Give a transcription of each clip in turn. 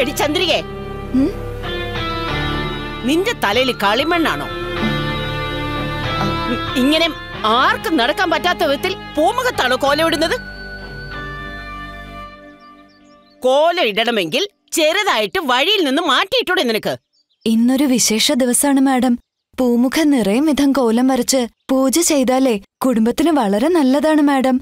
എടി ചന്ദ്രികേ ഉം? നിന്റെ തലയിൽ കളിമണ്ണാണോ ഉം, ഇങ്ങനെ ആർക്കും നടക്കാൻ പറ്റാത്ത വിധത്തിൽ പൂമുഖത്താണോ കോല ഇടുന്നത് കോല ഇടണമെങ്കിൽ ചെറുതായിട്ട് വഴിയിൽ നിന്ന് മാറ്റിയിട്ടൂടെ നിനക്ക് ഇന്നൊരു വിശേഷ ദിവസമാണ് മാഡം പൂമുഖം നിറയും വിധം കോലം വരച്ച് പൂജ ചെയ്താലേ കുടുംബത്തിന് വളരെ നല്ലതാണ് മാഡം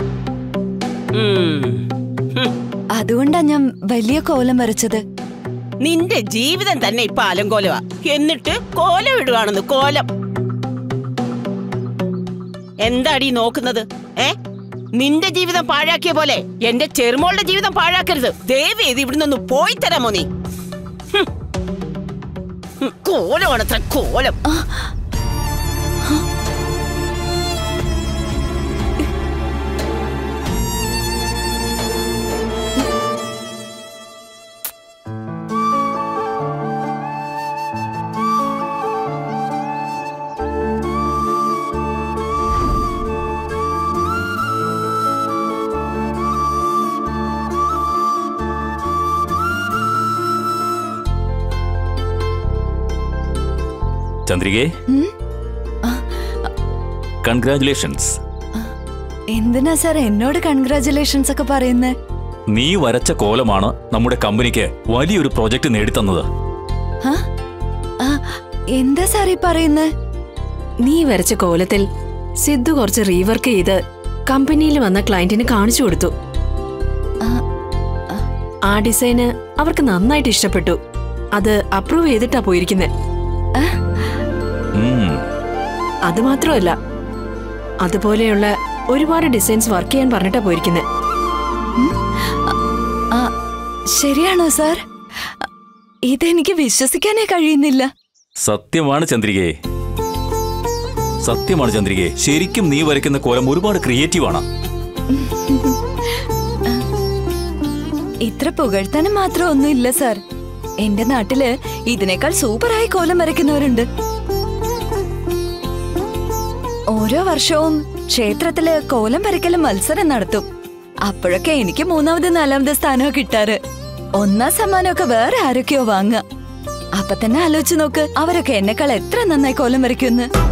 ഉം. ഹും. അതുകൊണ്ടാ ഞാൻ വലിയ കോലം വരച്ചത് നിന്റെ ജീവിതം തന്നെ ഇപ്പൊ അലങ്കോലമാ എന്നിട്ട് കോലം ഇടുവാണെന്ന് കോലം എന്താടി നോക്കുന്നത് ഏ നിന്റെ ജീവിതം പാഴാക്കിയ പോലെ എന്റെ ചെറുമോളുടെ ജീവിതം പാഴാക്കരുത് ദേവി ഇത് ഇവിടുന്ന് ഒന്ന് പോയി തരാമോ നീ ഹും. ഹും, കോലമാണ് അത്ര കോലം ചന്ദ്രികേ ഉം? കൺഗ്രാറ്റുലേഷൻസ് എന്തിനാ സാർ എന്നോട് കൺഗ്രാചുലേഷൻസ് ഒക്കെ പറയുന്നത് നീ വരച്ച കോലമാണ് നമ്മുടെ കമ്പനിക്ക് വലിയൊരു പ്രോജക്റ്റ് നേടിത്തന്നത് എന്താ സാർ ഈ പറയുന്നത് നീ വരച്ച കോലത്തിൽ സിദ്ധു കുറച്ച് റീവർക്ക് ചെയ്ത് കമ്പനിയിൽ വന്ന ക്ലയന്റിന് കാണിച്ചു കൊടുത്തു ആ ഡിസൈന് അവർക്ക് നന്നായിട്ട് ഇഷ്ടപ്പെട്ടു അത് അപ്രൂവ് ചെയ്തിട്ടാ പോയിരിക്കുന്നത് ഉം, അത് മാത്രമല്ല അതുപോലെയുള്ള ഒരുപാട് ഡിസൈൻസ് വർക്ക് ചെയ്യാൻ പറഞ്ഞിട്ടാ പോയിരിക്കുന്നത് ആ, ശരിയാണോ സാർ ഇതെനിക്ക് വിശ്വസിക്കാനേ കഴിയുന്നില്ല സത്യമാണ് ചന്ദ്രികേ സത്യമാണ് ചന്ദ്രികേ ശരിക്കും നീ വരയ്ക്കുന്ന കോലം ഒരുപാട് ക്രിയേറ്റീവാണ് ഇത്ര പുകഴ്ത്താനും മാത്രം ഒന്നുമില്ല സാർ എന്റെ നാട്ടില് ഇതിനേക്കാൾ സൂപ്പറായി കോലം വരയ്ക്കുന്നവരുണ്ട് ഓരോ വർഷവും ക്ഷേത്രത്തില് കോലം വരയ്ക്കൽ മത്സരം നടത്തും അപ്പോഴൊക്കെ എനിക്ക് മൂന്നാമത് നാലാമത് സ്ഥാനമോ കിട്ടാറ് ഒന്നാം സമ്മാനമൊക്കെ വേറെ ആരൊക്കെയോ വാങ്ങുക അപ്പൊ തന്നെ ആലോചിച്ച് നോക്ക് അവരൊക്കെ എന്നെക്കാൾ എത്ര നന്നായി കോലം വരയ്ക്കുമെന്ന്